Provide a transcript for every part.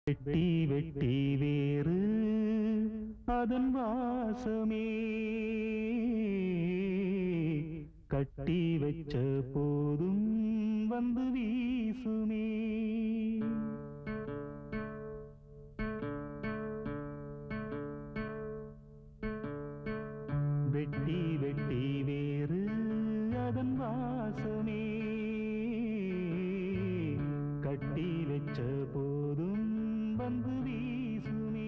வெட்டி வெட்டி வேறு அதன் வாசமே கட்டி வச்ச போதும் வந்து வீசுமே வெட்டி வெட்டி வேறு அதன் வாசமே கட்டி வச்ச போதும் வந்து வீசுமே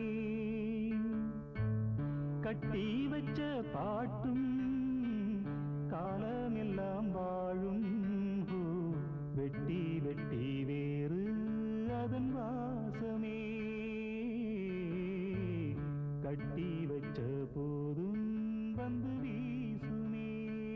கட்டி வச்ச பாட்டும் காலமெல்லாம் வாழும் ஹோ, வெட்டி வெட்டி வேறு அதன் வாசமே கட்டி வச்ச போதும் வந்து வீசுமே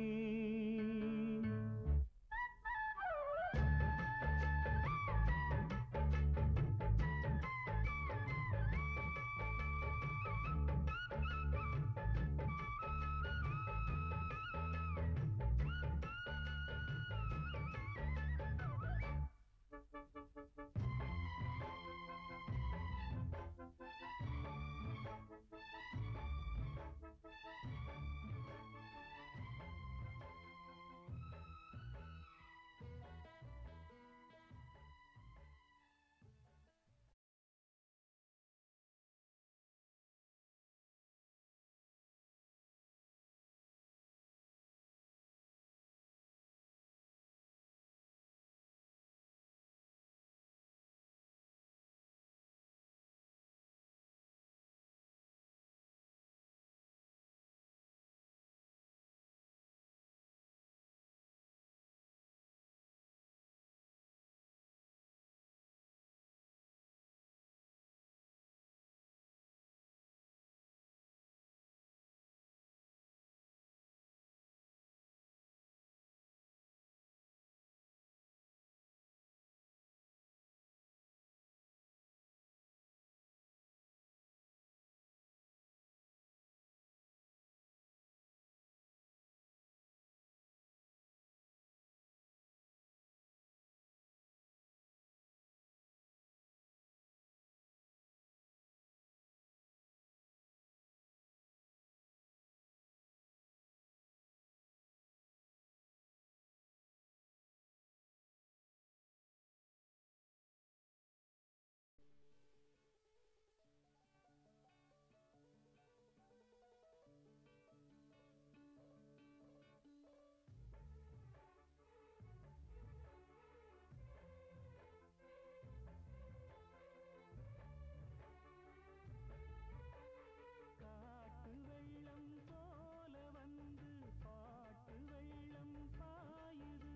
காட்டு வெள்ளம் போல வந்து பாட்டு வெள்ளம் பாயுது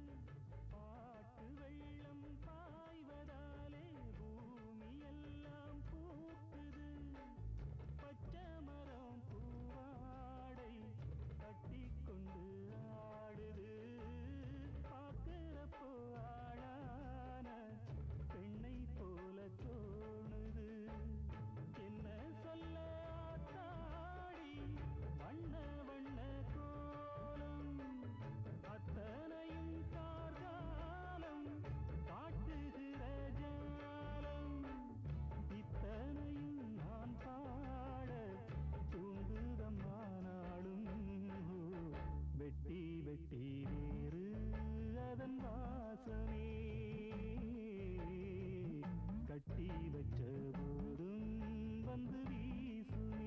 பாட்டு வெள்ளம் பாய்வதாலே பூமி எல்லாம் பூக்குது பச்சை மரம் பூவாடை கட்டிக்கொண்டு ஆடுது பார்க்கிறப்போ ஆளான பெண்ணை போல தோணுது என்ன சொல்ல ஆத்தாடி வண்ண வண்ண கோலம் அத்தனையும் கார்காலம் காட்டுகிற ஜாலம் இத்தனையும் நான் பாட தூண்டுதம்மானாலும் வெட்டி வெட்டி வேறு அதன் வாசமே கட்டி வச்ச போதும் வந்து வீசுமே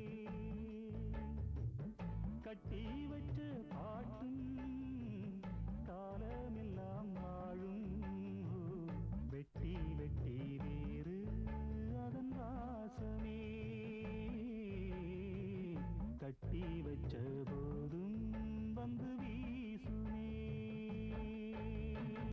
கட்டி வச்ச பாட்டும் காலமெல்லாம் வாழும் வெட்டி வெட்டி வேறு அதன் வாசமே கட்டி வச்ச போதும் வந்து